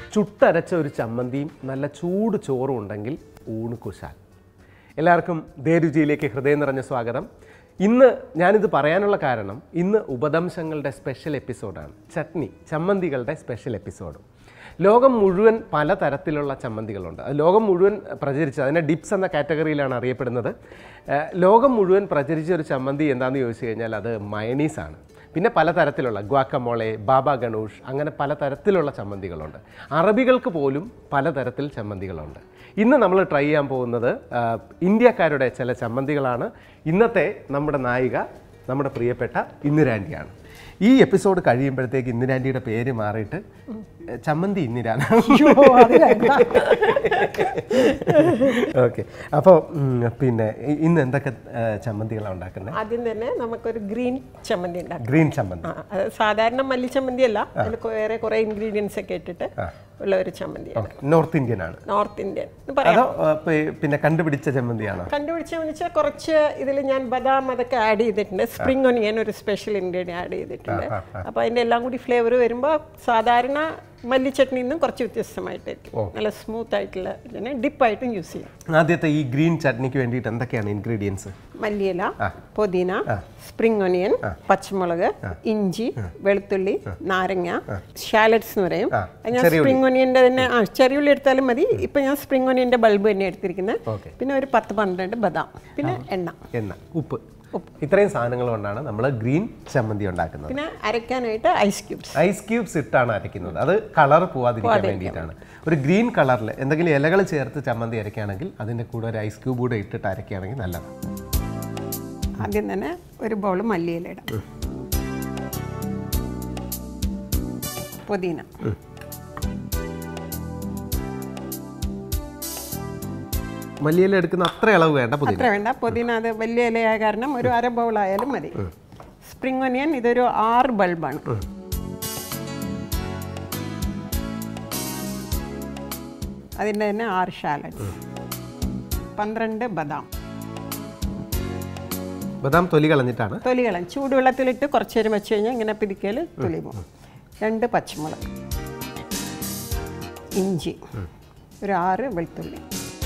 ചുട്ടരച്ച ഒരു ചമ്മന്തിയും നല്ല ചൂട് ചോറും ഉണ്ടെങ്കിൽ ഊണ് കുശാൽ എല്ലാവർക്കും ദേരുചിയിലേക്ക് ഹൃദയം നിറഞ്ഞ സ്വാഗതം ഇന്ന് ഞാനിത് പറയാനുള്ള കാരണം ഇന്ന് ഉപദംശങ്ങളുടെ സ്പെഷ്യൽ എപ്പിസോഡാണ് ചട്നി ചമ്മന്തികളുടെ സ്പെഷ്യൽ എപ്പിസോഡ് ലോകം മുഴുവൻ പലതരത്തിലുള്ള ചമ്മന്തികളുണ്ട് അത് ലോകം മുഴുവൻ പ്രചരിച്ച അതിനെ ഡിപ്സ് എന്ന കാറ്റഗറിയിലാണ് അറിയപ്പെടുന്നത് ഏഹ് ലോകം മുഴുവൻ പ്രചരിച്ച ഒരു ചമ്മന്തി എന്താണെന്ന് ചോദിച്ചു കഴിഞ്ഞാൽ അത് മയനീസാണ് പിന്നെ പലതരത്തിലുള്ള ഗ്വാക്കമോളെ ബാബ ഗണൂഷ് അങ്ങനെ പലതരത്തിലുള്ള ചമ്മന്തികളുണ്ട് അറബികൾക്ക് പോലും പലതരത്തിൽ ചമ്മന്തികളുണ്ട് ഇന്ന് നമ്മൾ ട്രൈ ചെയ്യാൻ പോകുന്നത് ആ, ഇന്ത്യക്കാരുടെ ചില ചമ്മന്തികളാണ് ഇന്നത്തെ നമ്മുടെ നായിക നമ്മുടെ പ്രിയപ്പെട്ട ഇന്ദിരാൻ്റിയാണ് ഈ എപ്പിസോഡ് കഴിയുമ്പോഴത്തേക്ക് ഇന്ദിരാൻ്റിയുടെ പേര് മാറിയിട്ട് ഏ, ചമ്മന്തി ഇന്ദിരാണ് ഓക്കെ അപ്പോൾ പിന്നെ ഇ- ഇന്ന് എന്തൊക്കെ ഏ, ചമ്മന്തികളാണ് ഉണ്ടാക്കുന്നത് ആദ്യം തന്നെ നമുക്കൊരു ഗ്രീൻ ചമ്മന്തി ഉണ്ടാക്കാം ഗ്രീൻ ചമ്മന്തി ആ, അത് സാധാരണ മല്ലി ചമ്മന്തി അല്ല അതിൽ വേറെ കുറെ ഇൻഗ്രീഡിയൻസ് ഒക്കെ ഇട്ടിട്ട് ഉള്ള ഒരു ചമ്മന്തി ഓക്കെ നോർത്ത് ഇന്ത്യൻ ആണ് നോർത്ത് ഇന്ത്യൻ എന്ന് പറയാം അതോ ആ, പി- പിന്നെ കണ്ടുപിടിച്ച ചമ്മന്തിയാണോ കണ്ടുപിടിച്ചെന്ന് വെച്ചാൽ കുറച്ച് ഇതിൽ ഞാൻ ബദാം അതൊക്കെ ആഡ് ചെയ്തിട്ടുണ്ട് സ്പ്രിംഗ് ഒനിയൻ ഒരു സ്പെഷ്യൽ ഇൻഗ്രീഡിയൻ ആഡ് ചെയ്തിട്ടുണ്ട് അപ്പോൾ അതിൻ്റെ എല്ലാം കൂടി ഫ്ലേവർ വരുമ്പോൾ സാധാരണ മല്ലി ചട്നിയിൽ നിന്നും കുറച്ച് വ്യത്യസ്തമായിട്ടായിരിക്കും നല്ല സ്മൂത്ത് ആയിട്ടുള്ള ഇതിനെ ഡിപ്പായിട്ടും യൂസ് ചെയ്യാം ആദ്യത്തെ ഈ ഗ്രീൻ ചട്നിക്ക് വേണ്ടിയിട്ട് എന്തൊക്കെയാണ് ഇൻഗ്രീഡിയൻസ് മല്ലിയില പുതിന സ്പ്രിംഗ് ഒനിയൻ പച്ചമുളക് ഇഞ്ചി വെളുത്തുള്ളി നാരങ്ങ ഷാലറ്റ്സ് എന്ന് പറയും അത് ഞാൻ സ്പ്രിംഗ് ഒനിയന്റെ തന്നെ ആ ചെറിയുള്ളി എടുത്താലും മതി ഇപ്പൊ ഞാൻ സ്പ്രിംഗ് ഒനിയന്റെ ബൾബ് തന്നെ എടുത്തിരിക്കുന്നത് Okay. പിന്നെ ഒരു പത്ത് പന്ത്രണ്ട് ബദാം പിന്നെ എണ്ണ എണ്ണ ഉപ്പ് ഇത്രയും സാധനങ്ങൾ കൊണ്ടാണ് നമ്മൾ ഗ്രീൻ ചമ്മന്തി ഉണ്ടാക്കുന്നത് പിന്നെ അരയ്ക്കാനായിട്ട് ഐസ് ക്യൂബ്സ് ഐസ് ക്യൂബ്സ് ഇട്ടാണ് അരയ്ക്കുന്നത് അത് കളർ പോവാതിരിക്കാൻ വേണ്ടിയിട്ടാണ് ഒരു ഗ്രീൻ കളറിൽ എന്തെങ്കിലും ഇലകൾ ചേർത്ത് ചമ്മന്തി അരയ്ക്കുകയാണെങ്കിൽ അതിൻ്റെ കൂടെ ഒരു ഐസ് ക്യൂബ് കൂടെ ഇട്ടിട്ട് അരയ്ക്കുകയാണെങ്കിൽ നല്ലതാണ് ആദ്യം തന്നെ ഒരു ബൗൾ മല്ലിയില ഇടാം പുതിന മല്ലിയില എടുക്കുന്ന അത്ര ഇളവ് വേണ്ട പുതിന അത്ര വേണ്ട പുതിന അത് വലിയ ഇലയായ കാരണം ഒരു അര ബൗൾ ആയാലും മതി സ്പ്രിംഗ് ഒനിയൻ ഇതൊരു ആറ് ബൾബാണ് അതിൻ്റെ തന്നെ ആറ് ഷാലറ്റ്സ് പന്ത്രണ്ട് ബദാം ബദാം തൊലി കളഞ്ഞിട്ടാണ് തൊലി കളയും ചൂടുവെള്ളത്തിലിട്ട് കുറച്ച് നേരം വെച്ച് കഴിഞ്ഞാൽ ഇങ്ങനെ പിരിക്കൽ തൊലി പോകും രണ്ട് പച്ചമുളക് ഇഞ്ചി ഒരു ആറ് വെളുത്തുള്ളി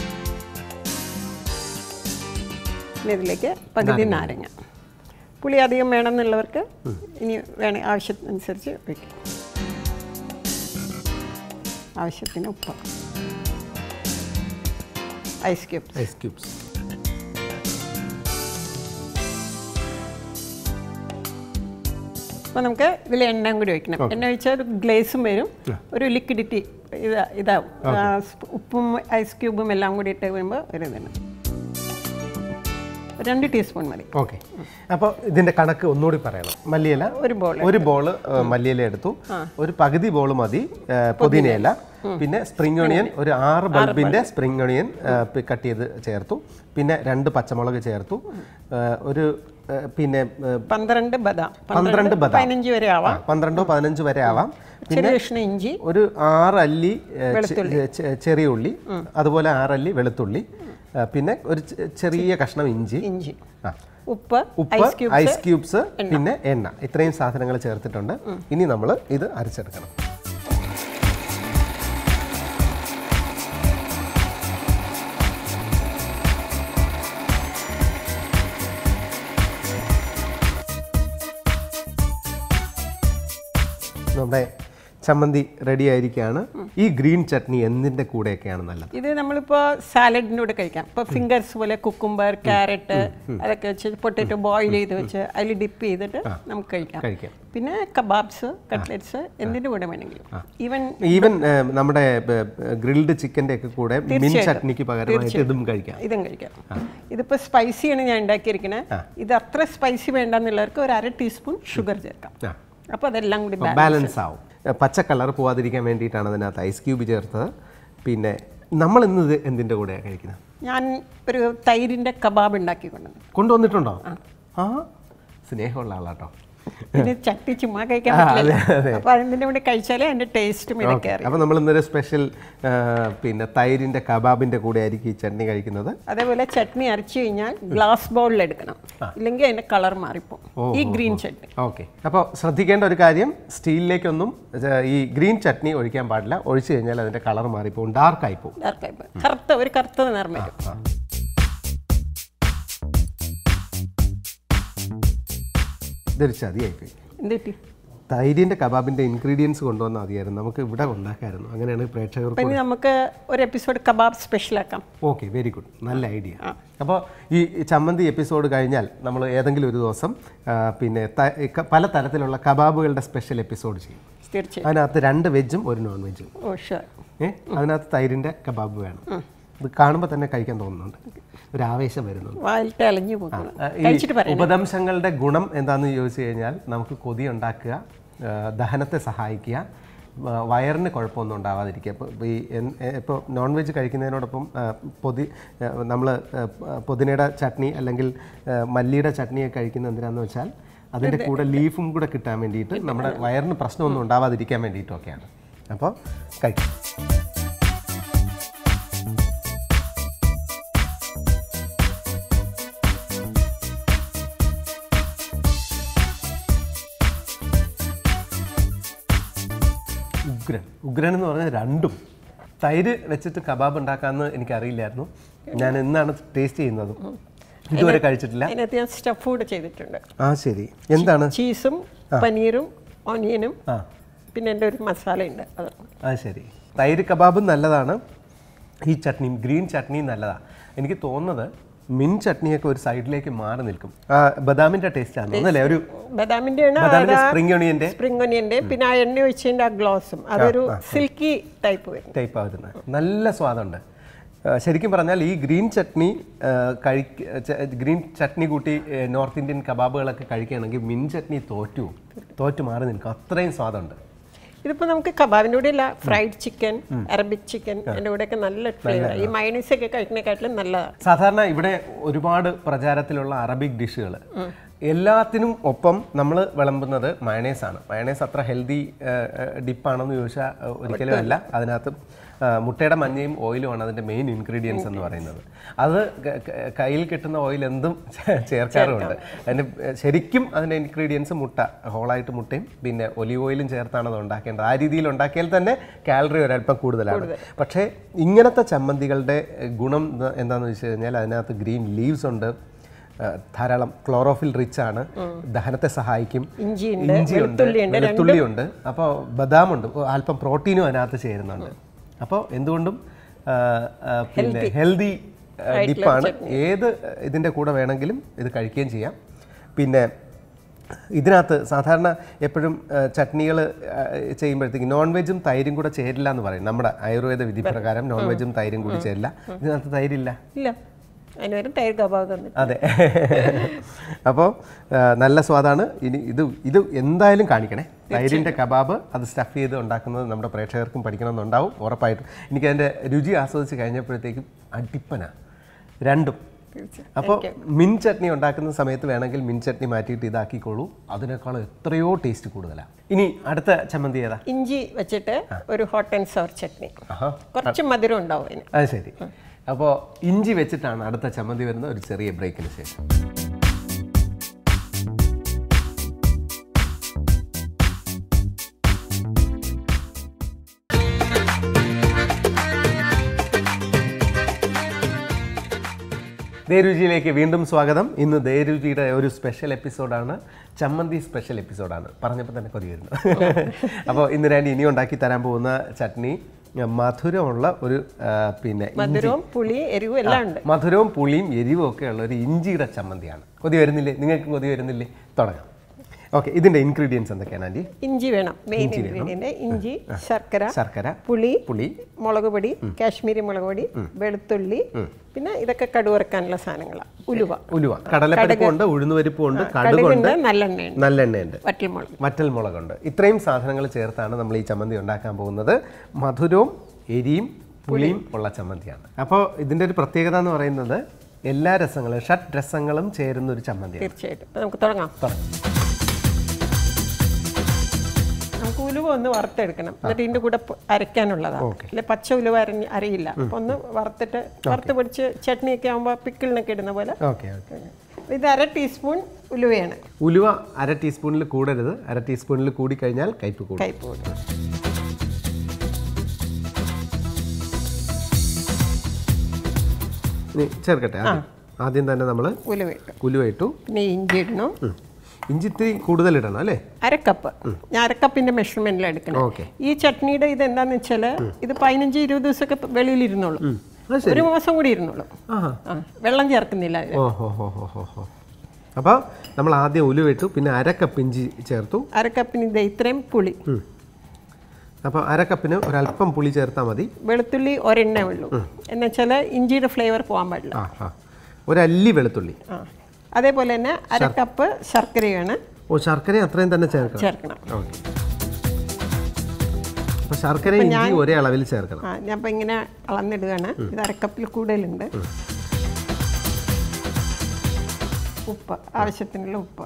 പിന്നെ ഇതിലേക്ക് പകുതി നാരങ്ങ പുളി അധികം വേണമെന്നുള്ളവർക്ക് ഇനി വേണ ആവശ്യത്തിനനുസരിച്ച് വയ്ക്കും ആവശ്യത്തിന് ഉപ്പ് ഐസ് ക്യൂബ്സ് ഐസ് ക്യൂബ്സ് അപ്പോൾ നമുക്ക് ഇതിൽ എണ്ണയും കൂടി ഒഴിക്കണം എണ്ണ ഒഴിച്ചാൽ ഒരു ഗ്ലേസും വരും ഒരു ലിക്വിഡിറ്റി ഇതാ ഇതാവും ആ, സ് ഉപ്പും ഐസ് ക്യൂബും എല്ലാം കൂടി ഇട്ട് വരുമ്പോൾ ഒരു ഇതാണ് രണ്ട് ടീസ്പൂൺ മതി ഓക്കെ അപ്പോൾ ഇതിൻ്റെ കണക്ക് ഒന്നുകൂടി പറയണം മല്ലിയില ഒരു ബോൾ ഒരു ബോള് മല്ലിയില എടുത്തു ഒരു പകുതി ബോള് മതി ഏ, പുതിനയില പിന്നെ സ്പ്രിംഗ് ഒണിയൻ ഒരു ആറ് ബൾബിന്റെ സ്പ്രിംഗ് ഒണിയൻ കട്ട് ചെയ്ത് ചേർത്തു പിന്നെ രണ്ട് പച്ചമുളക് ചേർത്തു ഏ, ഒരു ഏ, പിന്നെ ഏ, പന്ത്രണ്ട് ബദാം പന്ത്രണ്ട് ബദാം. പതിനഞ്ച് വരെ ആവാം പന്ത്രണ്ടോ പതിനഞ്ച് വരെ ആവാം ചെറിയ കഷ്ണം ഇഞ്ചി ഒരു ആറല്ലി ഏ, ചെ- ചെ- ചെറിയ ഉള്ളി അതുപോലെ ആറല്ലി വെളുത്തുള്ളി ഏ, പിന്നെ ഒരു ചെ- ചെറിയ കഷ്ണം ഇഞ്ചി ഇഞ്ചി ആ ഉപ്പ് ഉപ്പ് ഐസ് ക്യൂബ് ഐസ് ക്യൂബ്സ് പിന്നെ എണ്ണ ഇത്രയും സാധനങ്ങൾ ചേർത്തിട്ടുണ്ട് ഇനി നമ്മൾ ഇത് അരച്ചെടുക്കണം നമ്മുടെ ചമ്മന്തി റെഡി ആയിരിക്കുകയാണ് ഈ ഗ്രീൻ ചട്നി എന്തിന്റെ കൂടെയൊക്കെയാണ് നല്ലത് ഇത് നമ്മളിപ്പോൾ സാലഡിൻ്റെ കൂടെ കഴിക്കാം ഇപ്പോൾ ഫിംഗേഴ്സ് പോലെ കുക്കുംബർ ക്യാരറ്റ് അതൊക്കെ വെച്ച് പൊട്ടറ്റോ ബോയിൽ ചെയ്ത് വെച്ച് അതിൽ ഡിപ്പ് ചെയ്തിട്ട് നമുക്ക് കഴിക്കാം കഴിക്കാം പിന്നെ കബാബ്സ് കട്ട്ലറ്റ്സ് എന്തിൻ്റെ കൂടെ വേണമെങ്കിലും ഈവൻ ഈവൻ നമ്മുടെ ഗ്രിൽഡ് ചിക്കൻ്റെ ഒക്കെ കൂടെ മിൻ ചട്നിക്ക് പകരമായിട്ട് ഇതും കഴിക്കാം ഇതും കഴിക്കാം ഇതിപ്പോൾ സ്പൈസിയാണ് ഞാൻ ഉണ്ടാക്കിയിരിക്കുന്നത് ഇത് അത്ര സ്പൈസി വേണ്ടെന്നുള്ളവർക്ക് ഒരു അര ടീസ്പൂൺ ഷുഗർ ചേർക്കാം ആ. അപ്പോൾ അതെല്ലാം കൂടി ബാലൻസ് ആവും പച്ച കളർ പോവാതിരിക്കാൻ വേണ്ടിയിട്ടാണ് അതിനകത്ത് ഐസ് ക്യൂബ് ചേർത്തത് പിന്നെ നമ്മൾ ഇന്ന് ഇത് എന്തിൻ്റെ കൂടെയാണ് കഴിക്കുന്നത് ഞാൻ ഒരു തൈരിൻ്റെ കബാബ് ഉണ്ടാക്കിക്കൊണ്ടുവന്നു കൊണ്ടുവന്നിട്ടുണ്ടോ ആ സ്നേഹമുള്ള ആളാട്ടോ പിന്നെ ചട്ടി ചുമ്മാ കഴിക്കാൻ പറ്റില്ല അപ്പൊ അതിന്റെ കൂടെ കഴിച്ചാലേ അതിന്റെ ടേസ്റ്റും ഇതൊക്കെ അറിയാം അപ്പോൾ നമ്മൾ ഇന്നൊരു സ്പെഷ്യൽ പിന്നെ തൈരിൻ്റെ കബാബിൻ്റെ കൂടെ ആയിരിക്കും ഈ ചട്നി കഴിക്കുന്നത് അതേപോലെ ചട്നി അരച്ചു കഴിഞ്ഞാൽ ഗ്ലാസ് ബൗളിൽ എടുക്കണം ഇല്ലെങ്കിൽ അതിന്റെ കളർ മാറിപ്പോകും ഈ ഗ്രീൻ ചട്നി ഓക്കെ അപ്പോൾ ശ്രദ്ധിക്കേണ്ട ഒരു കാര്യം സ്റ്റീലിലേക്കൊന്നും ഇത് ഈ ഗ്രീൻ ചട്നി ഒഴിക്കാൻ പാടില്ല ഒഴിച്ചു കഴിഞ്ഞാൽ അതിൻ്റെ കളർ മാറിപ്പോവും ഡാർക്കായി പോകും ഡാർക്കായി പോയി. കറുത്ത ഒരു കറുത്ത നിറം വരും ഇതൊരു ചതിയായിപ്പോയി എന്തിട്ടി തൈരിൻ്റെ കബാബിൻ്റെ ഇൻഗ്രീഡിയൻസ് കൊണ്ടുവന്നാൽ മതിയായിരുന്നു നമുക്ക് ഇവിടെ ഉണ്ടാക്കായിരുന്നു അങ്ങനെയാണ് പ്രേക്ഷകർക്ക് അപ്പൊ ഇനി നമുക്ക് ഒരു എപ്പിസോഡ് കബാബ് സ്പെഷ്യൽ ആക്കാം ഓക്കെ വെരി ഗുഡ് നല്ല ഐഡിയ അപ്പോൾ ഈ ചമ്മന്തി എപ്പിസോഡ് കഴിഞ്ഞാൽ നമ്മൾ ഏതെങ്കിലും ഒരു ദിവസം ആ, പിന്നെ ത- ക- പല തരത്തിലുള്ള കബാബുകളുടെ സ്പെഷ്യൽ എപ്പിസോഡ് ചെയ്യും തീർച്ചയായും അതിനകത്ത് രണ്ട് വെജും ഒരു നോൺ വെജും ഓ ഷുവർ ഏ അതിനകത്ത് തൈരിൻ്റെ കബാബ് വേണം ഇത് കാണുമ്പോൾ തന്നെ കഴിക്കാൻ തോന്നുന്നുണ്ട് ഒരു ആവേശം വരുന്നുണ്ട് വായിലിട്ട് അലഞ്ഞു പോകുന്നു ആ, ഈ കഴിച്ചിട്ട് പറയാം ഉപദംശങ്ങളുടെ ഗുണം എന്താണെന്ന് ചോദിച്ചു കഴിഞ്ഞാൽ നമുക്ക് കൊതി ഉണ്ടാക്കുക ആ, ദഹനത്തെ സഹായിക്കുക ആ, വയറിന് കുഴപ്പമൊന്നും ഉണ്ടാവാതിരിക്കുക ഇപ്പോൾ ഈ ഇപ്പോൾ നോൺ വെജ് കഴിക്കുന്നതിനോടൊപ്പം ആ, പൊതി നമ്മൾ പുതിനയുടെ ചട്നി അല്ലെങ്കിൽ ആ, മല്ലിയുടെ ചട്നിയൊക്കെ കഴിക്കുന്നത് എന്തിനാന്ന് വെച്ചാൽ അതിൻ്റെ കൂടെ ലീഫും കൂടെ കിട്ടാൻ വേണ്ടിയിട്ട് നമ്മുടെ വയറിന് പ്രശ്നമൊന്നും ഉണ്ടാവാതിരിക്കാൻ വേണ്ടിയിട്ടൊക്കെയാണ് അപ്പോൾ കഴിക്കാം ഉഗ്രൻ ഉഗ്രൻ എന്ന് പറഞ്ഞാൽ രണ്ടും തൈര് വെച്ചിട്ട് കബാബ് ഉണ്ടാക്കാമെന്ന് എനിക്കറിയില്ലായിരുന്നു ഞാൻ ഇന്നാണ് ടേസ്റ്റ് ചെയ്യുന്നത് ഇതുവരെ കഴിച്ചിട്ടില്ല അതിനകത്ത് ഞാൻ സ്റ്റഫ് കൂടെ ചെയ്തിട്ടുണ്ട് ആ ശരി എന്താണ് ചീസും പനീറും ഓനിയനും ആ പിന്നെ എൻ്റെ ഒരു മസാലയുണ്ട് അത് ആ ശരി തൈര് കബാബും നല്ലതാണ് ഈ ചട്നിയും ഗ്രീൻ ചട്നിയും നല്ലതാണ് എനിക്ക് തോന്നുന്നത് മിൻ ചട്നിയൊക്കെ ഒരു സൈഡിലേക്ക് മാറി നിൽക്കും ആ ബദാമിൻ്റെ ടേസ്റ്റ് ആണ് തോന്നുന്നല്ലേ ഒരു ബദാമിന്റെ ആണ് ബദാമിൻ്റെ സ്പ്രിംഗ് ഒണിയൻ്റെ സ്പ്രിംഗ് ഒനിയന്റെ പിന്നെ ആ എണ്ണ ഒഴിച്ചതിന്റെ ആ ഗ്ലോസും അതൊരു സിൽക്കി ടൈപ്പ് വരും ടൈപ്പ് വരുന്നത് നല്ല സ്വാദുണ്ട് ആ, ശരിക്കും പറഞ്ഞാൽ ഈ ഗ്രീൻ ചട്നി ആ, കഴിക്ക ച- ഗ്രീൻ ചട്നി കൂട്ടി ഏ, നോർത്ത് ഇന്ത്യൻ കബാബുകളൊക്കെ കഴിക്കുകയാണെങ്കിൽ മിൻ ചട്നി തോറ്റു പോകും. തോറ്റു മാറി നിൽക്കും അത്രയും സ്വാദുണ്ട് ഇതിപ്പോ നമുക്ക് കബാബിന്റെ കൂടെ അല്ല ഫ്രൈഡ് ചിക്കൻ അറബിക് ചിക്കൻ അതിന്റെ കൂടെയൊക്കെ നല്ല ഫ്ലേവർ ഈ മൈനീസ് ഒക്കെ കഴിക്കുന്നതിനെക്കാട്ടിലും നല്ലതാണ് സാധാരണ ഇവിടെ ഒരുപാട് പ്രചാരത്തിലുള്ള അറബിക് ഡിഷുകൾ എല്ലാത്തിനും ഒപ്പം നമ്മൾ വിളമ്പുന്നത് മയണേസ് ആണ് മയണേസ് അത്ര ഹെൽത്തി ഡിപ്പാണെന്ന് ചോദിച്ചാൽ ഏഹ്, ഒരിക്കലും അല്ല അതിനകത്ത് ആ, മുട്ടയുടെ മഞ്ഞയും ഓയിലുമാണ് അതിൻ്റെ മെയിൻ ഇൻഗ്രീഡിയൻസ് എന്ന് പറയുന്നത് അത് ക- ക- കയ്യിൽ കിട്ടുന്ന ഓയിൽ എന്തും ചേ- ചേർക്കാറുമുണ്ട് അതിൻ്റെ ഏഹ്, ശരിക്കും അതിൻ്റെ ഇൻഗ്രീഡിയൻസ് മുട്ട ഹോളായിട്ട് മുട്ടയും പിന്നെ ഒലിവ് ഓയിലും ചേർത്താണ് അത് ഉണ്ടാക്കേണ്ടത് ആ രീതിയിൽ ഉണ്ടാക്കിയാൽ തന്നെ കാലറി ഒരല്പം കൂടുതലാണ് പക്ഷേ ഇങ്ങനത്തെ ചമ്മന്തികളുടെ ഏഹ്, ഗുണം എന്താ- എന്താണെന്ന് വെച്ച് കഴിഞ്ഞാൽ അതിനകത്ത് ഗ്രീൻ ലീവ്സ് ഉണ്ട് ഏഹ്, ധാരാളം ക്ലോറോഫിൽ റിച്ച് ആണ് ദഹനത്തെ സഹായിക്കും ഇഞ്ചിയുണ്ട് ഇഞ്ചിയുണ്ട് വെളുത്തുള്ളിയുണ്ട് അപ്പോൾ ബദാമുണ്ട് ഓ, അല്പം പ്രോട്ടീനും അതിനകത്ത് ചേരുന്നുണ്ട് അപ്പോൾ എന്തുകൊണ്ടും ആ, ആ, പിന്നെ ഹെൽത്തി ഡിപ്പാണ് ഏത് ഇതിൻ്റെ കൂടെ വേണമെങ്കിലും ഇത് കഴിക്കുകയും ചെയ്യാം പിന്നെ ഇതിനകത്ത് സാധാരണ എപ്പോഴും ചട്നികൾ ചെയ്യുമ്പോഴത്തേക്ക് നോൺ വെജും തൈരും കൂടെ ചേരില്ല എന്ന് പറയും നമ്മുടെ ആയുർവേദ വിധി പ്രകാരം നോൺ വെജും തൈരും കൂടി ചേരില്ല ഇതിനകത്ത് തൈരില്ല ഇല്ല അതിന് വരും തൈര് കബാബ് തന്നിട്ട് അതെ അപ്പോൾ നല്ല സ്വാദാണ് ഇനി ഇത് ഇത് എന്തായാലും കാണിക്കണേ തൈരിൻ്റെ കബാബ് അത് സ്റ്റഫ് ചെയ്ത് ഉണ്ടാക്കുന്നത് നമ്മുടെ പ്രേക്ഷകർക്കും പഠിക്കണമെന്നുണ്ടാവും ഉറപ്പായിട്ടും എനിക്കതിൻ്റെ രുചി ആസ്വദിച്ച് കഴിഞ്ഞപ്പോഴത്തേക്കും അടിപ്പന രണ്ടും അപ്പോൾ മിൻ ചട്നി ഉണ്ടാക്കുന്ന സമയത്ത് വേണമെങ്കിൽ മിൻ ചട്നി മാറ്റിയിട്ട് ഇതാക്കിക്കോളൂ അതിനേക്കാൾ എത്രയോ ടേസ്റ്റ് കൂടുതലാണ് ഇനി അടുത്ത ചമ്മന്തി ഏതാ ഇഞ്ചി വെച്ചിട്ട് ഒരു ഹോട്ട് ആൻഡ് സവർ ചട്നി ആഹാ കുറച്ച് മധുരം ഉണ്ടാവും അതിന് അത് ശരി അപ്പോൾ ഇഞ്ചി വെച്ചിട്ടാണ് അടുത്ത ചമ്മന്തി വരുന്ന ഒരു ചെറിയ ബ്രേക്കിന് ശേഷം ദേരുചിയിലേക്ക് വീണ്ടും സ്വാഗതം ഇന്ന് ദേരുചിയുടെ ഒരു സ്പെഷ്യൽ എപ്പിസോഡാണ് ചമ്മന്തി സ്പെഷ്യൽ എപ്പിസോഡാണ് പറഞ്ഞപ്പോൾ തന്നെ കൊതി വരുന്നു അപ്പോൾ ഇന്ന് ഞാൻ ഇനി ഉണ്ടാക്കി തരാൻ പോകുന്ന ചട്നി മധുരമുള്ള ഒരു ആ, പിന്നെ മധുരവും പുളി എരിവും എല്ലാം ഉണ്ട് മധുരവും പുളിയും എരിവും ഒക്കെ ഉള്ള ഒരു ഇഞ്ചിയുടെ ചമ്മന്തിയാണ് കൊതി വരുന്നില്ലേ നിങ്ങൾക്ക് കൊതി വരുന്നില്ലേ തുടങ്ങാം ഓക്കെ ഇതിൻ്റെ ഇൻഗ്രീഡിയൻസ് എന്തൊക്കെയാണ് ആൻറ്റി ഇഞ്ചി വേണം മെയിൻ ഇൻഗ്രീഡിയന്റ് ഇഞ്ചി ശർക്കര ശർക്കര പുളി പുളി മുളക് പൊടി കാശ്മീരി മുളക് പൊടി വെളുത്തുള്ളി പിന്നെ ഇതൊക്കെ കടുവറക്കാനുള്ള സാധനങ്ങളാണ് ഉലുവ ഉലുവ കടലപ്പരിപ്പുണ്ട് ഉഴുന്നുപരിപ്പുണ്ട് കടുകുണ്ട് കടുകുണ്ട് നല്ലെണ്ണയുണ്ട് നല്ലെണ്ണയുണ്ട് വറ്റൽമുളക് വറ്റൽ മുളകുണ്ട് ഇത്രയും സാധനങ്ങൾ ചേർത്താണ് നമ്മൾ ഈ ചമ്മന്തി ഉണ്ടാക്കാൻ പോകുന്നത് മധുരവും എരിയും പുളിയും ഉള്ള ചമ്മന്തിയാണ് അപ്പോൾ ഇതിൻ്റെ ഒരു പ്രത്യേകത എന്ന് പറയുന്നത് എല്ലാ രസങ്ങളും ഷഡ് രസങ്ങളും ചേരുന്ന ഒരു ചമ്മന്തിയാണ് തീർച്ചയായിട്ടും അപ്പൊ നമുക്ക് തുടങ്ങാം തുടങ്ങാം നമുക്ക് ഉലുവ ഒന്ന് വറുത്തെടുക്കണം എന്നിട്ട് ഇതിൻ്റെ കൂടെ പ- അരയ്ക്കാനുള്ളതാണ് അല്ലെ പച്ച ഉലുവ അരഞ്ഞ് അറിയില്ല അപ്പോൾ ഒന്ന് വറുത്തിട്ട് വറുത്ത് പൊടിച്ച് ചട്നിയൊക്കെ ആകുമ്പോൾ പിക്കിളിനൊക്കെ ഇടുന്ന പോലെ ഓക്കെ ഓക്കെ ഇത് അര ടീസ്പൂൺ ഉലുവയാണ് ഉലുവ അര ടീസ്പൂണിൽ കൂടരുത് അര ടീസ്പൂണിൽ കൂടി കഴിഞ്ഞാൽ കയ്പ് കൂടും കയ്പ് കൂടി ഇനി ചേർക്കട്ടെ ആദ്യം ആദ്യം തന്നെ നമ്മൾ ഉലുവ ഇട്ടു ഉലുവ ഇട്ടു പിന്നെ ഇഞ്ചി ഇടണം ഉം. ഇഞ്ചി ഇത്തിരി കൂടുതൽ ഇടണം അല്ലേ അരക്കപ്പ് ഞാൻ അരക്കപ്പിന്റെ മെഷർമെന്റിൽ എടുക്കണം ഓക്കെ ഈ ചട്നിയുടെ ഇത് എന്താന്ന് വെച്ചാൽ ഇത് പതിനഞ്ച് ഇരുപത് ദിവസമൊക്കെ വെളിയിൽ ഇരുന്നോളൂ അത് ഒരു മാസം കൂടി ഇരുന്നോളൂ ആഹാ ആ വെള്ളം ചേർക്കുന്നില്ല അതിൽ ഓ ഹോ ഹോ ഹോ ഹോ ഹോ അപ്പോൾ നമ്മൾ ആദ്യം ഉലുവ ഇട്ടു പിന്നെ അര കപ്പ് ഇഞ്ചി ചേർത്തു അരക്കപ്പിന് ഇത് ഇത്രയും പുളി അപ്പോൾ അര കപ്പിന് ഒരല്പം പുളി ചേർത്താൽ മതി വെളുത്തുള്ളി ഒരെണ്ണേ ഉള്ളൂ എന്ന് വെച്ചാൽ ഇഞ്ചിയുടെ ഫ്ലേവർ പോകാൻ പാടില്ല ആ ആ ഒരല്ലി വെളുത്തുള്ളി ആ അതേപോലെ തന്നെ അരക്കപ്പ് ശർക്കരയാണ് ഓ ശർക്കര അത്രയും തന്നെ ചേർക്കണം ചേർക്കണം ഓക്കെ അപ്പോൾ ശർക്കര ഇഞ്ചി ഒരേ അളവിൽ ചേർക്കണം ആ ഞാൻ ഇപ്പം ഇങ്ങനെ അളന്നിടുകയാണ് ഇത് അരക്കപ്പിൽ കൂടുതലുണ്ട് ഉപ്പ് ആവശ്യത്തിനുള്ള ഉപ്പ്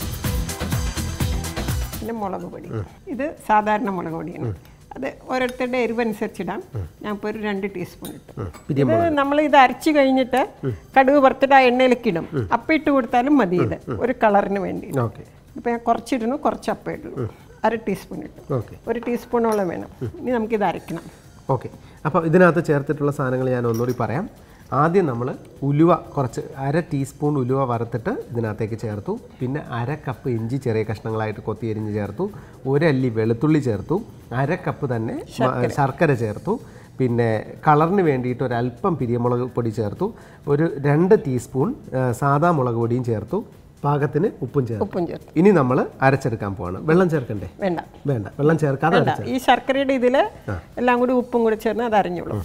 പിന്നെ മുളക് പൊടി ഇത് സാധാരണ മുളക് പൊടിയാണ് അത് ഓരോരുത്തരുടെ എരിവനുസരിച്ചിടാം ഞാൻ ഇപ്പോൾ ഒരു രണ്ട് ടീസ്പൂൺ ഇട്ടു ഇത് നമ്മൾ ഇത് അരച്ച് കഴിഞ്ഞിട്ട് കടുക് വറുത്തിട്ട് ആ എണ്ണയിലേക്ക് ഇടും അപ്പം ഇട്ട് കൊടുത്താലും മതി ഇത് ഒരു കളറിന് വേണ്ടി ഓക്കെ ഇപ്പം ഞാൻ കുറച്ചിടുന്നു കുറച്ച് അപ്പം ഇടുന്നു അര ടീസ്പൂൺ ഇട്ടു ഓക്കെ ഒരു ടീസ്പൂണോളം വേണം ഇനി നമുക്കിത് അരയ്ക്കണം ഓക്കെ അപ്പോൾ ഇതിനകത്ത് ചേർത്തിട്ടുള്ള സാധനങ്ങൾ ഞാൻ ഒന്നുകൂടി പറയാം ആദ്യം നമ്മൾ ഉലുവ കുറച്ച് അര ടീസ്പൂൺ ഉലുവ വറുത്തിട്ട് ഇതിനകത്തേക്ക് ചേർത്തു പിന്നെ അര കപ്പ് ഇഞ്ചി ചെറിയ കഷ്ണങ്ങളായിട്ട് കൊത്തി എരിഞ്ഞ് ചേർത്തു ഒരല്ലി വെളുത്തുള്ളി ചേർത്തു അര കപ്പ് തന്നെ മ- ശർക്കര ചേർത്തു പിന്നെ കളറിന് വേണ്ടിയിട്ട് ഒരല്പം പിരിയമുളക് പൊടി ചേർത്തു ഒരു രണ്ട് ടീസ്പൂൺ ആ, സാദാ മുളക് പൊടിയും ചേർത്തു പാകത്തിന് ഉപ്പും ചേർത്തു ഉപ്പും ചേർത്ത് ഇനി നമ്മൾ അരച്ചെടുക്കാൻ പോവാണ് വെള്ളം ചേർക്കണ്ടേ വേണ്ട വേണ്ട വെള്ളം ചേർക്കാതെ വേണ്ട അരച്ച ഈ ശർക്കരയുടെ ഇതിൽ എല്ലാം കൂടി ഉപ്പും കൂടി ചേർന്ന് അത് അരിഞ്ഞോളൂ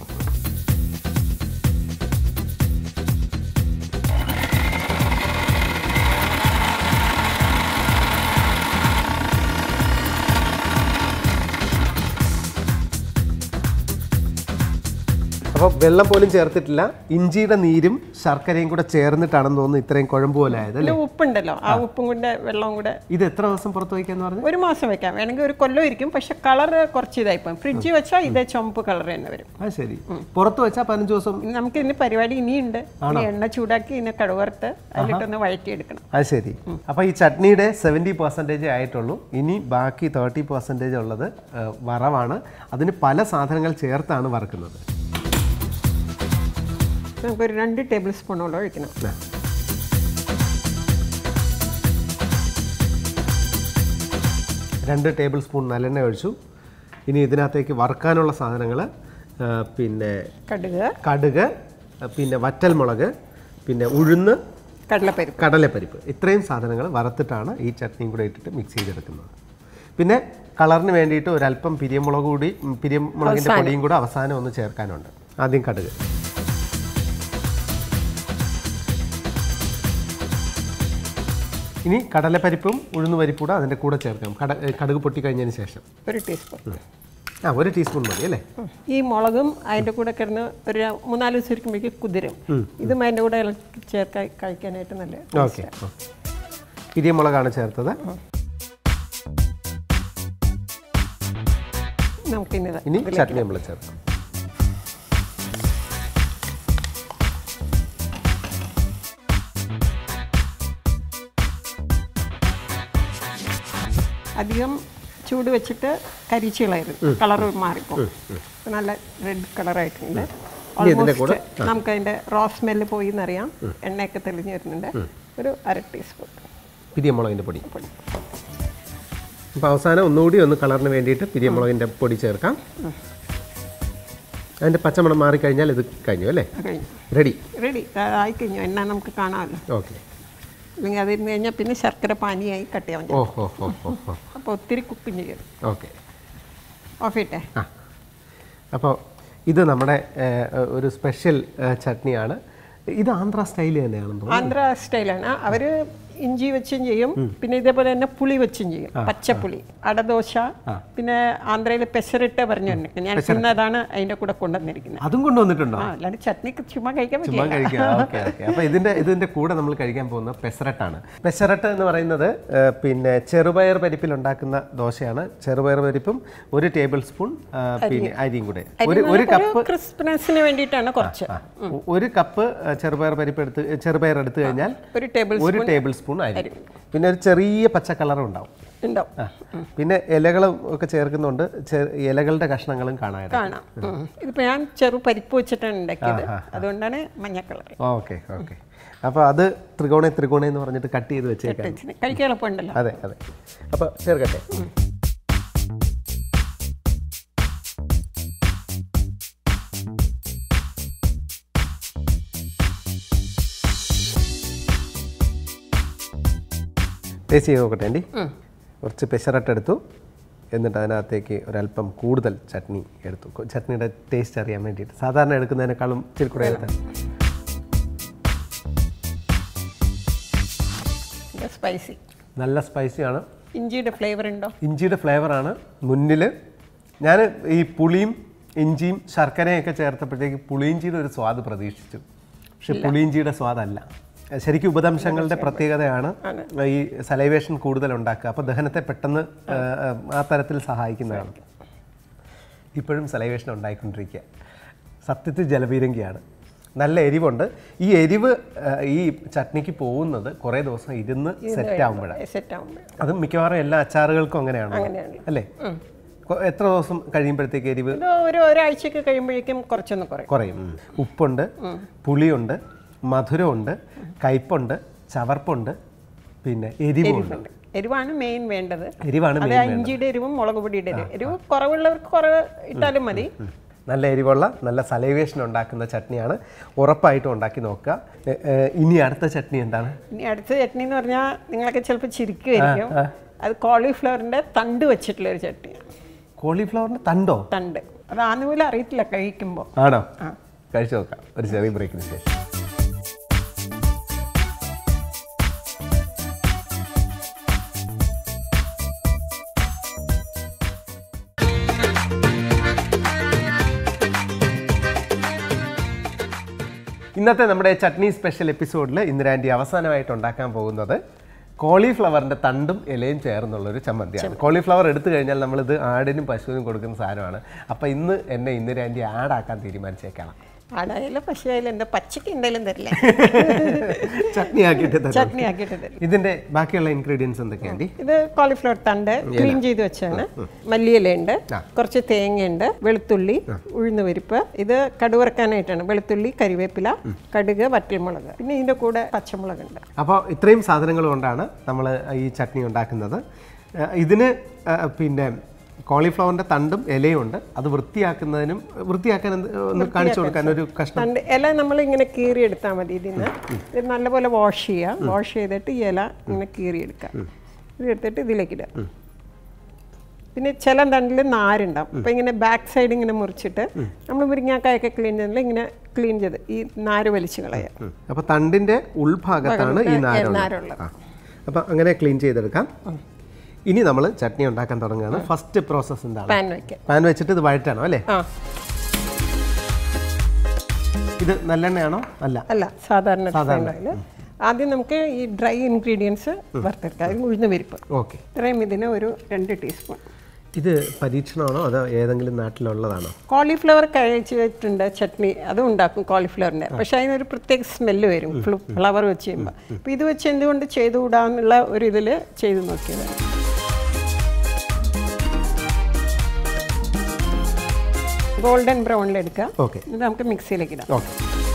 അപ്പോൾ വെള്ളം പോലും ചേർത്തിട്ടില്ല ഇഞ്ചിയുടെ നീരും ശർക്കരയും കൂടെ ചേർന്നിട്ടാണെന്ന് തോന്നുന്നു ഇത്രയും കുഴമ്പ് പോലെ ആയത് അല്ലേ ഇതിൽ ഉപ്പുണ്ടല്ലോ ആ ഉപ്പും കൂടെ വെള്ളവും കൂടെ ഇത് എത്ര ദിവസം പുറത്ത് വയ്ക്കാന്ന് പറഞ്ഞു ഒരു മാസം വെക്കാം വേണമെങ്കിൽ ഒരു കൊല്ലം ഇരിക്കും പക്ഷെ കളർ കുറച്ച് ഇതായിപ്പോകും ഫ്രിഡ്ജിൽ വെച്ചാൽ ഇതേ ചുമപ്പ് കളർ തന്നെ വരും ആ ശരി പുറത്ത് വെച്ചാൽ പതിനഞ്ച് ദിവസം ഇനി നമുക്ക് ഇതിന് പരിപാടി ഇനിയുണ്ട് ഇനി എണ്ണ ചൂടാക്കി ഇതിനെ കടുവറുത്ത് അതിലിട്ടൊന്ന് വഴറ്റിയെടുക്കണം അത് ശരി അപ്പോൾ ഈ ചട്നിയുടെ സെവൻറ്റി പെർസെൻറ്റേജ് ആയിട്ടുള്ളൂ ഇനി ബാക്കി തേർട്ടി പെർസെൻറ്റേജ് ഉള്ളത് ആ, വറവാണ് അതിന് പല സാധനങ്ങൾ ചേർത്താണ് വറക്കുന്നത് നമുക്കൊരു രണ്ട് ടേബിൾ സ്പൂണോളം ഒഴിക്കണം ആ. രണ്ട് ടേബിൾ സ്പൂൺ നല്ലെണ്ണ ഒഴിച്ചു ഇനി ഇതിനകത്തേക്ക് വറുക്കാനുള്ള സാധനങ്ങൾ പിന്നെ കടുക് കടുക് പിന്നെ വറ്റൽമുളക് പിന്നെ ഉഴുന്ന് കടലപ്പരിപ്പ് കടലപ്പരിപ്പ് ഇത്രയും സാധനങ്ങൾ വറുത്തിട്ടാണ് ഈ ചട്നിയും കൂടെ ഇട്ടിട്ട് മിക്സ് ചെയ്തെടുക്കുന്നത് പിന്നെ കളറിന് വേണ്ടിയിട്ട് ഒരല്പം പിരിയമുളക് കൂടി ഉം, പിരിയമുളകിൻ്റെ പൊടിയും കൂടെ അവസാനം ഒന്ന് ചേർക്കാനുണ്ട് ആദ്യം കടുക് ഇനി കടലപ്പരിപ്പും ഉഴുന്ന് പരിപ്പും കൂടെ അതിൻ്റെ കൂടെ ചേർക്കാം കട ഏ, കടുക് പൊട്ടി കഴിഞ്ഞതിന് ശേഷം ഒരു ടീസ്പൂൺ ആ ഒരു ടീസ്പൂൺ മതി അല്ലേ ഈ മുളകും അതിൻ്റെ കൂടെ കിടന്ന് ഒരു മൂന്നാല് ദിവസം ഇരിക്കുമ്പോഴേക്കും കുതിരും ഇതും അതിൻ്റെ കൂടെ ഇളക്കി ചേർക്കാൻ കഴിക്കാനായിട്ട് നല്ല ഓക്കെ പിരിയമുളകാണ് ചേർത്തത് നമുക്കിനി ഇത് ഇനി ചട്നി നമ്മൾ ചേർക്കാം അധികം ചൂട് വെച്ചിട്ട് കരിച്ച് കളയരുത് കളർ മാറിപ്പോകും ഇപ്പൊ നല്ല റെഡ് കളറായിട്ടുണ്ട് ഇതിന്റെ കൂടെ? ഓൾമോസ്റ്റ് നമുക്കതിൻ്റെ റോ സ്മെല്ല് പോയി എന്നറിയാം എണ്ണയൊക്കെ തെളിഞ്ഞ് വരുന്നുണ്ട് ഒരു അര ടീസ്പൂൺ പിരിയമുളകിൻ്റെ പൊടി അപ്പോൾ അവസാനം ഒന്നുകൂടി ഒന്ന് കളറിന് വേണ്ടിയിട്ട് പിരിയമുളകിൻ്റെ പൊടി ചേർക്കാം അതിൻ്റെ പച്ചമണം മാറിക്കഴിഞ്ഞാൽ ഇത് കഴിഞ്ഞു അല്ലേ കഴിഞ്ഞു റെഡി റെഡി ആയിക്കഴിഞ്ഞു എണ്ണ നമുക്ക് കാണാമല്ലോ ഓക്കെ അല്ലെങ്കിൽ അതിരുന്ന് കഴിഞ്ഞാൽ പിന്നെ ശർക്കര പാനിയായി കട്ട് ചെയ്യാൻ ഓ ഹോ ഹോ ഹോ ഹോ അപ്പോൾ ഒത്തിരി കുക്കും ചെയ്യരുത് ഓക്കെ ഓഫ് ചെയ്യട്ടെ ആ അപ്പോൾ ഇത് നമ്മുടെ ഏഹ്, ഒരു സ്പെഷ്യൽ ഏഹ്, ചട്നിയാണ് ഇത് ആന്ധ്ര സ്റ്റൈൽ തന്നെയാണെന്ന് തോന്നുന്നു ആന്ധ്ര സ്റ്റൈലാണ് അവർ ഇഞ്ചി വെച്ചും ചെയ്യും പിന്നെ ഇതേപോലെ തന്നെ പുളി വെച്ചും ചെയ്യും പച്ചപ്പുളി അടദോശ പിന്നെ ആന്ധ്രയിൽ പെസറിട്ട് പറഞ്ഞിട്ടുണ്ട് ഞാൻ ഇന്നതാണ് അതിന്റെ കൂടെ കൊണ്ടുവന്നിരിക്കുന്നത് അതും കൊണ്ടുവന്നിട്ടുണ്ടോ ആ അല്ലാണ്ട് ചട്നി ചുമ്മാ കഴിക്കാൻ ചുമ്മാ പറ്റില്ല കഴിക്കാം ഓക്കെ ഓക്കെ അപ്പോൾ ഇതിന്റെ ഇതിന്റെ കൂടെ നമ്മൾ കഴിക്കാൻ പോകുന്ന പെസറട്ടാണ് പെസറട്ട് എന്ന് പറയുന്നത് ആ, പിന്നെ ചെറുപയർ പരിപ്പിൽ ഉണ്ടാക്കുന്ന ദോശയാണ് ചെറുപയർ പരിപ്പും ഒരു ടേബിൾ സ്പൂൺ ആ, പിന്നെ അരിയും കൂടെ ഒരു ഒരു കപ്പ് ഒരു ക്രിസ്പിനെസ്സിന് വേണ്ടിയിട്ടാണ് കുറച്ച് ആ, ഒരു കപ്പ് ആ, ചെറുപയർ പരിപ്പ് എടുത്ത് ചെറുപയർ എടുത്തു കഴിഞ്ഞാൽ ഒരു ടേബിൾ ഒരു ടേബിൾ സ്പൂൺ അരി പിന്നെ ഒരു ചെറിയ പച്ച കളറും ഉണ്ടാവും ഉണ്ടാവും ആ. പിന്നെ ഇലകളും ഒക്കെ ചേർക്കുന്നുണ്ട് ചെ- ഇലകളുടെ കഷ്ണങ്ങളും കാണാനായിട്ട് കാണാം ഉം. ഇതിപ്പോ ഞാൻ ചെറു പരിപ്പ് വെച്ചിട്ടാണ് ഉണ്ടാക്കിയത് അതുകൊണ്ടാണ് മഞ്ഞ കളർ ഓക്കെ ഓക്കെ അപ്പോൾ അത് ത്രികോണേ ത്രികോണേ എന്ന് പറഞ്ഞിട്ട് കട്ട് ചെയ്ത് വെച്ചേക്കാം കഴിക്കാൻ എളുപ്പമുണ്ടല്ലോ അതെ അതെ അപ്പോൾ ചേർക്കട്ടെ ടേസ്റ്റ് ചെയ്ത് നോക്കട്ടെ ആൻറ്റി കുറച്ച് പെശറട്ട് എടുത്തു എന്നിട്ട് അതിനകത്തേക്ക് ഒരല്പം കൂടുതൽ ചട്നി എടുത്തു കൊ- ചട്നിയുടെ ടേസ്റ്റ് അറിയാൻ വേണ്ടിയിട്ട് സാധാരണ എടുക്കുന്നതിനേക്കാളും ഇച്ചിരി കൂടെ എടുത്ത് സ്പൈസി നല്ല സ്പൈസിയാണ് ഇഞ്ചിയുടെ ഫ്ലേവർ ഉണ്ടോ ഇഞ്ചിയുടെ ഫ്ലേവറാണ് മുന്നിൽ ഞാൻ ഈ പുളിയും ഇഞ്ചിയും ശർക്കരയൊക്കെ ചേർത്തപ്പോഴത്തേക്ക് പുളിയിഞ്ചിയുടെ ഒരു സ്വാദ് പ്രതീക്ഷിച്ചു പക്ഷെ പുളിയിഞ്ചിയുടെ സ്വാദല്ല ശരിക്കും ഉപദംശങ്ങളുടെ പ്രത്യേകതയാണ് ഈ സലൈവേഷൻ കൂടുതൽ ഉണ്ടാക്കുക അപ്പോൾ ദഹനത്തെ പെട്ടെന്ന് ആ, ആ, ആ തരത്തിൽ സഹായിക്കുന്നതാണ് ഇപ്പോഴും സലൈവേഷൻ ഉണ്ടായിക്കൊണ്ടിരിക്കുക സത്യത്തിൽ ജലപീരങ്കിയാണ് നല്ല എരിവുണ്ട് ഈ എരിവ് ആ, ഈ ചട്നിക്ക് പോകുന്നത് കുറേ ദിവസം ഇരുന്ന് സെറ്റ് ആകുമ്പോഴാണ് സെറ്റ് ആകുമ്പോൾ അത് മിക്കവാറും എല്ലാ അച്ചാറുകൾക്കും അങ്ങനെയാണ് അങ്ങനെയാണ്. അല്ലേ കൊ- എത്ര ദിവസം കഴിയുമ്പോഴത്തേക്ക് എരിവ് ഇത് ഒരു ഒരാഴ്ചക്ക് കഴിയുമ്പോഴേക്കും കുറച്ചൊന്ന് കുറയും കുറയും ഉപ്പുണ്ട് പുളിയുണ്ട് മധുരമുണ്ട് കയ്പുണ്ട് ചവർപ്പുണ്ട് പിന്നെ എരിവുണ്ട് എരിവാണ് മെയിൻ വേണ്ടത് എരിവാണ് അത് ആ ഇഞ്ചിയുടെ എരിവും മുളക് പൊടിയുടെ എരിവും എരിവ് കുറവുള്ളവർക്ക് കുറവ് ഇട്ടാലും മതി നല്ല എരിവുള്ള നല്ല സലൈവേഷൻ ഉണ്ടാക്കുന്ന ചട്നിയാണ് ഉറപ്പായിട്ടും ഉണ്ടാക്കി നോക്കുക എ- ഏ, ഇനി അടുത്ത ചട്നി എന്താണ് ഇനി അടുത്ത ചട്നി എന്ന് പറഞ്ഞാൽ നിങ്ങളൊക്കെ ചിലപ്പോൾ ചിരിക്കുമായിരിക്കും അത് കോളിഫ്ലവറിന്റെ തണ്ട് വെച്ചിട്ടുള്ള ഒരു ചട്നിയാണ് കോളിഫ്ലവറിന്റെ തണ്ടോ തണ്ട് അത് ആദ്യം പോലും അറിയത്തില്ല കഴിക്കുമ്പോൾ ആണോ കഴിച്ചു നോക്കാം ഒരു ചെറിയ ബ്രേക്കിന് ശേഷം ഇന്നത്തെ നമ്മുടെ ചട്നി സ്പെഷ്യൽ എപ്പിസോഡിൽ ഇന്ദിരാൻറ്റി അവസാനമായിട്ട് ഉണ്ടാക്കാൻ പോകുന്നത് കോളിഫ്ലവറിന്റെ തണ്ടും ഇലയും ചേർന്നുള്ള ഒരു ചമ്മന്തിയാണ് കോളിഫ്ലവർ എടുത്തു കഴിഞ്ഞാൽ നമ്മളിത് ആടിനും പശുവിനും കൊടുക്കുന്ന സാധനമാണ് അപ്പോൾ ഇന്ന് എന്നെ ഇന്ദിരാൻറ്റി ആഡാക്കാൻ തീരുമാനിച്ചേക്കണം ആടായാലും പശുവായാലും എന്താ പച്ചക്ക് എന്തായാലും തരില്ല ചട്നി ആക്കിയിട്ട് തരാം ചട്നി ആക്കിയിട്ട് തരും ഇതിന്റെ ബാക്കിയുള്ള ഇൻഗ്രീഡിയൻസ് എന്തൊക്കെയാണ് ഇത് കോളിഫ്ലവർ തണ്ട് ക്ലീൻ ചെയ്ത് വെച്ചാണ് മല്ലിയിലയുണ്ട് കുറച്ച് തേങ്ങയുണ്ട് വെളുത്തുള്ളി ഉഴുന്ന് പരിപ്പ് ഇത് കടുവറക്കാനായിട്ടാണ് വെളുത്തുള്ളി കരിവേപ്പില കടുക് വറ്റൽമുളക് പിന്നെ ഇതിന്റെ കൂടെ പച്ചമുളകുണ്ട് അപ്പോൾ ഇത്രയും സാധനങ്ങൾ കൊണ്ടാണ് നമ്മൾ ഈ ചട്നി ഉണ്ടാക്കുന്നത് ആ, ഇതിന് ആ, പിന്നെ കോളിഫ്ലവറിന്റെ തണ്ടും ഇലയും ഉണ്ട് അത് വൃത്തിയാക്കുന്നതിനും വൃത്തിയാക്കാൻ എന്ത് ഒന്ന് കാണിച്ചു കൊടുക്കാൻ ഒരു കഷ്ണം തണ്ട് ഇല നമ്മൾ ഇങ്ങനെ കീറി എടുത്താൽ മതി ഇതിന്ന് ഇത് നല്ലപോലെ വാഷ് ചെയ്യുക വാഷ് ചെയ്തിട്ട് ഈ ഇല ഇങ്ങനെ കീറി എടുക്കുക ഇത് എടുത്തിട്ട് ഇതിലേക്ക് ഇടുക പിന്നെ ചില തണ്ടിൽ നാരുണ്ടാവും അപ്പം ഇങ്ങനെ ബാക്ക് സൈഡ് ഇങ്ങനെ മുറിച്ചിട്ട് നമ്മൾ മുരിങ്ങാക്കായൊക്കെ ക്ലീൻ ചെയ്യുന്നില്ല ഇങ്ങനെ ക്ലീൻ ചെയ്ത് ഈ നാര് വലിച്ചു കളയുക അപ്പോൾ തണ്ടിന്റെ ഉൾഭാഗത്താണ് ഈ നാരുള്ളത് നാരുള്ളത് അപ്പോൾ അങ്ങനെ ക്ലീൻ ചെയ്തെടുക്കാം ഇനി നമ്മൾ ചട്നി ഉണ്ടാക്കാൻ തുടങ്ങുകയാണ് ഫസ്റ്റ് പ്രോസസ്സ് എന്താണ് പാൻ വയ്ക്കുക പാൻ വെച്ചിട്ട് ഇത് വഴറ്റണം അല്ലേ ആ ഇത് നല്ലെണ്ണയാണോ അല്ല അല്ല സാധാരണ റിഫൈൻഡ് ഓയിൽ ആദ്യം നമുക്ക് ഈ ഡ്രൈ ഇൻഗ്രീഡിയൻസ് വറുത്തെടുക്കാം അതിന് ഉഴുന്ന് പരിപ്പ് ഓക്കെ ഇത്രയും ഇതിന് ഒരു രണ്ട് ടീസ്പൂൺ ഇത് പരീക്ഷണമാണോ അതോ ഏതെങ്കിലും നാട്ടിലുള്ളതാണോ കോളിഫ്ലവർ കഴിച്ചിട്ടുണ്ട് ചട്നി അതും ഉണ്ടാക്കും കോളിഫ്ലവറിൻ്റെ പക്ഷെ അതിനൊരു പ്രത്യേക സ്മെല്ല് വരും ഫ്ലവർ വെച്ച് കഴിയുമ്പോൾ അപ്പോൾ ഇത് വെച്ച് എന്തുകൊണ്ട് ചെയ്തുകൂടാന്നുള്ള ഒരു ഇതിൽ ചെയ്ത് നോക്കിയതാണ് ഗോൾഡൻ ബ്രൗണിൽ എടുക്കുക ഓക്കെ ഇത് നമുക്ക് മിക്സിയിലേക്ക് ഇടാം ഓക്കെ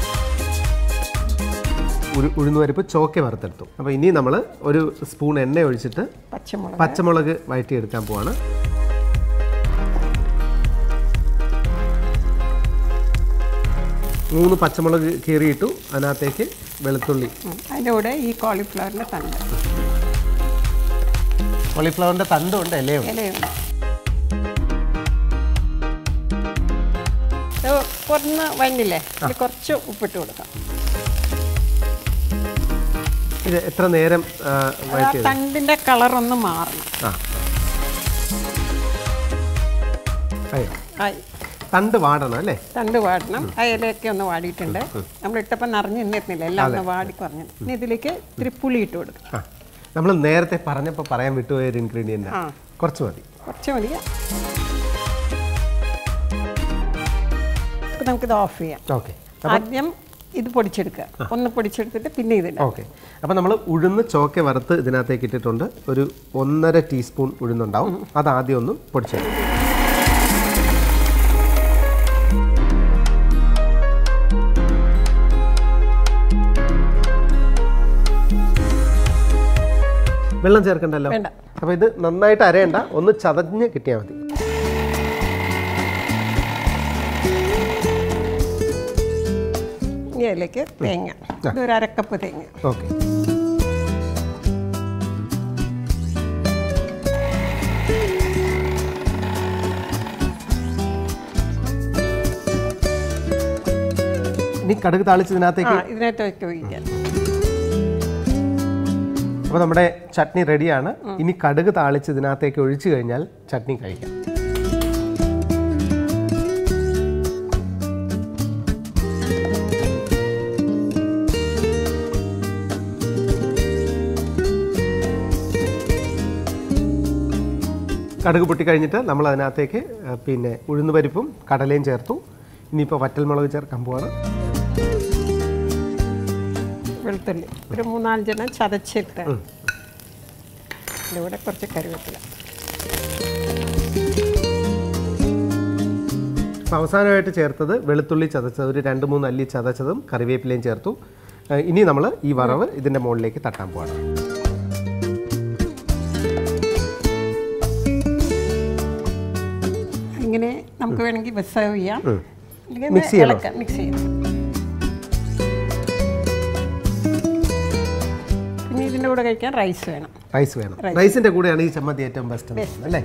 ഉഴു ഉഴുന്നുപരിപ്പ് ചോക്കെ വറുത്തെടുത്തു അപ്പോൾ ഇനി നമ്മൾ ഒരു സ്പൂൺ എണ്ണ ഒഴിച്ചിട്ട് പച്ചമുളക് പച്ചമുളക് വഴറ്റിയെടുക്കാൻ പോവാണ് മൂന്ന് പച്ചമുളക് കീറിയിട്ടു അതിനകത്തേക്ക് വെളുത്തുള്ളി ഉം. അതിൻ്റെ കൂടെ ഈ കോളിഫ്ലവറിൻ്റെ തണ്ട് കോളിഫ്ലവറിൻ്റെ തണ്ടുണ്ട് ഇലയുണ്ട് ഇലയുണ്ട് ഇത് കുറഞ്ഞ വന്നില്ലേ ഇതിൽ കുറച്ച് ഉപ്പിട്ട് കൊടുക്കാം ഇത് എത്ര നേരം ആ, ആ വഴറ്റി തണ്ടിന്റെ കളർ ഒന്ന് മാറണം ആ അയ്യോ ആയി തണ്ട് വാടണം അല്ലേ തണ്ട് വാടണം ആ ഇലയൊക്കെ ഒന്ന് വാടിയിട്ടുണ്ട് നമ്മൾ ഇട്ടപ്പോൾ നിറഞ്ഞു നിന്നിരുന്നില്ല എല്ലാം ഒന്ന് വാടി കുറഞ്ഞു ഇനി ഇതിലേക്ക് ഇത്തിരി പുളി ഇട്ട് കൊടുക്കും ആ നമ്മൾ നേരത്തെ പറഞ്ഞപ്പോൾ പറയാൻ വിട്ടുപോയ ഒരു ഇൻഗ്രീഡിയൻ്റ് ആ കുറച്ച് മതി കുറച്ച് മതി ഇപ്പം നമുക്കിത് ഓഫ് ചെയ്യാം ഓക്കെ ആദ്യം ഇത് പൊടിച്ചെടുക്കുക ഒന്ന് പൊടിച്ചെടുത്തിട്ട് പിന്നെ ഇതിടാം ഓക്കെ അപ്പോൾ നമ്മൾ ഉഴുന്ന് ചോക്കെ വറുത്ത് ഇതിനകത്തേക്ക് ഇട്ടിട്ടുണ്ട് ഒരു ഒന്നര ടീസ്പൂൺ ഉഴുന്നുണ്ടാവും അത് ആദ്യം ഒന്ന് പൊടിച്ചെടുക്കും വെള്ളം ചേർക്കണ്ടല്ലോ വേണ്ട അപ്പോൾ ഇത് നന്നായിട്ട് അരയണ്ട ഒന്ന് ചതഞ്ഞ് കിട്ടിയാൽ മതി ഇനി അതിലേക്ക് തേങ്ങ ഇതൊരു അരക്കപ്പ് തേങ്ങ ഓക്കെ ഇനി കടുക് ആ താളിച്ചതിനകത്തേക്ക് ഇതിനകത്തേക്ക് ഒഴിക്കാം അപ്പോൾ നമ്മുടെ ചട്നി റെഡിയാണ് ഇനി കടുക് താളിച്ച് ഇതിനകത്തേക്ക് ഒഴിച്ചു കഴിഞ്ഞാൽ ചട്നി കഴിക്കാം കടുക് പൊട്ടിക്കഴിഞ്ഞിട്ട് നമ്മൾ അതിനകത്തേക്ക് ആ, പിന്നെ ഉഴുന്ന് പരിപ്പും കടലയും ചേർത്തു ഇനിയിപ്പോൾ വറ്റൽമുളക് ചേർക്കാൻ പോവാണ് വെളുത്തുള്ളി ഒരു മൂന്നാലഞ്ചെണ്ണം ചതച്ചിട്ട് ഇതിലൂടെ കുറച്ച് കറിവേപ്പില അപ്പോൾ അവസാനമായിട്ട് ചേർത്തത് വെളുത്തുള്ളി ചതച്ചത് ഒരു രണ്ട് മൂന്ന് അല്ലി ചതച്ചതും കറിവേപ്പിലയും ചേർത്തു ഏഹ് ഇനി നമ്മൾ ഈ വറവ് ഇതിൻ്റെ മുകളിലേക്ക് തട്ടാൻ പോവാണ് ഇങ്ങനെ നമുക്ക് വേണമെങ്കിൽ സെർവ് ചെയ്യാം അല്ലെങ്കിൽ Mix ചെയ്യണോ? മിക്സ് ചെയ്യാം പിന്നെ ഇതിൻ്റെ കൂടെ കഴിക്കാൻ റൈസ് വേണം റൈസ് വേണം റൈസിൻ്റെ കൂടെയാണ് ഈ ചമ്മന്തി ഏറ്റവും ബെസ്റ്റ് അല്ലേ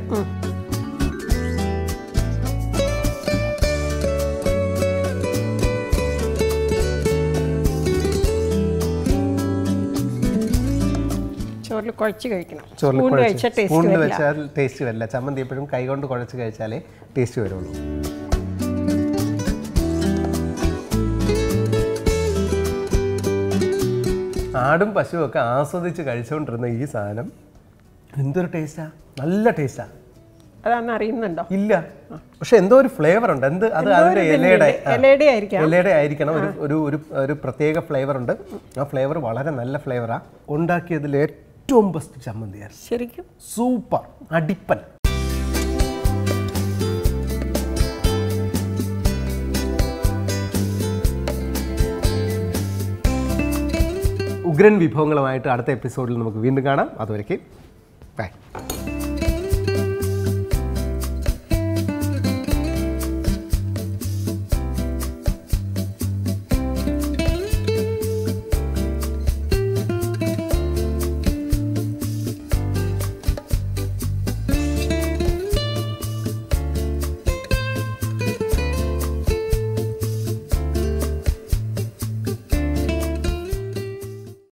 ചോറിൽ കുഴച്ച് കഴിക്കണം ചോറിൽ സ്പൂൺ കുഴച്ച് കഴിച്ചാൽ ടേസ്റ്റ് സ്പൂണിൽ വരില്ല വെച്ചാൽ ടേസ്റ്റ് വരില്ല ചമ്മന്തി എപ്പോഴും കൈകൊണ്ട് കുഴച്ച് കഴിച്ചാലേ ടേസ്റ്റ് വരുള്ളൂ ആടും പശുവും ഒക്കെ ആസ്വദിച്ച് കഴിച്ചുകൊണ്ടിരുന്ന ഈ സാധനം എന്തൊരു ടേസ്റ്റാ നല്ല ടേസ്റ്റാ അതാന്ന് അറിയുന്നുണ്ടോ ഇല്ല പക്ഷെ എന്തോ ഒരു ഫ്ലേവർ ഉണ്ട് എന്ത് അത് അതിന്റെ ഇലയുടെ ആ, ഇലയുടെ ആയിരിക്കാം ഇലയുടെ ആയിരിക്കണം ഒരു ഒരു ഒരു ഒരു പ്രത്യേക ഫ്ലേവർ ഉണ്ട് ആ ഫ്ലേവർ വളരെ നല്ല ഫ്ലേവറാ ഉണ്ടാക്കിയതിൽ ഏറ്റവും ബെസ്റ്റ് ചമ്മന്തിയായിരുന്നു ശരിക്കും സൂപ്പർ അടിപ്പൻ ഉഗ്രൻ വിഭവങ്ങളുമായിട്ട് അടുത്ത എപ്പിസോഡിൽ നമുക്ക് വീണ്ടും കാണാം അതുവരയ്ക്ക് ബൈ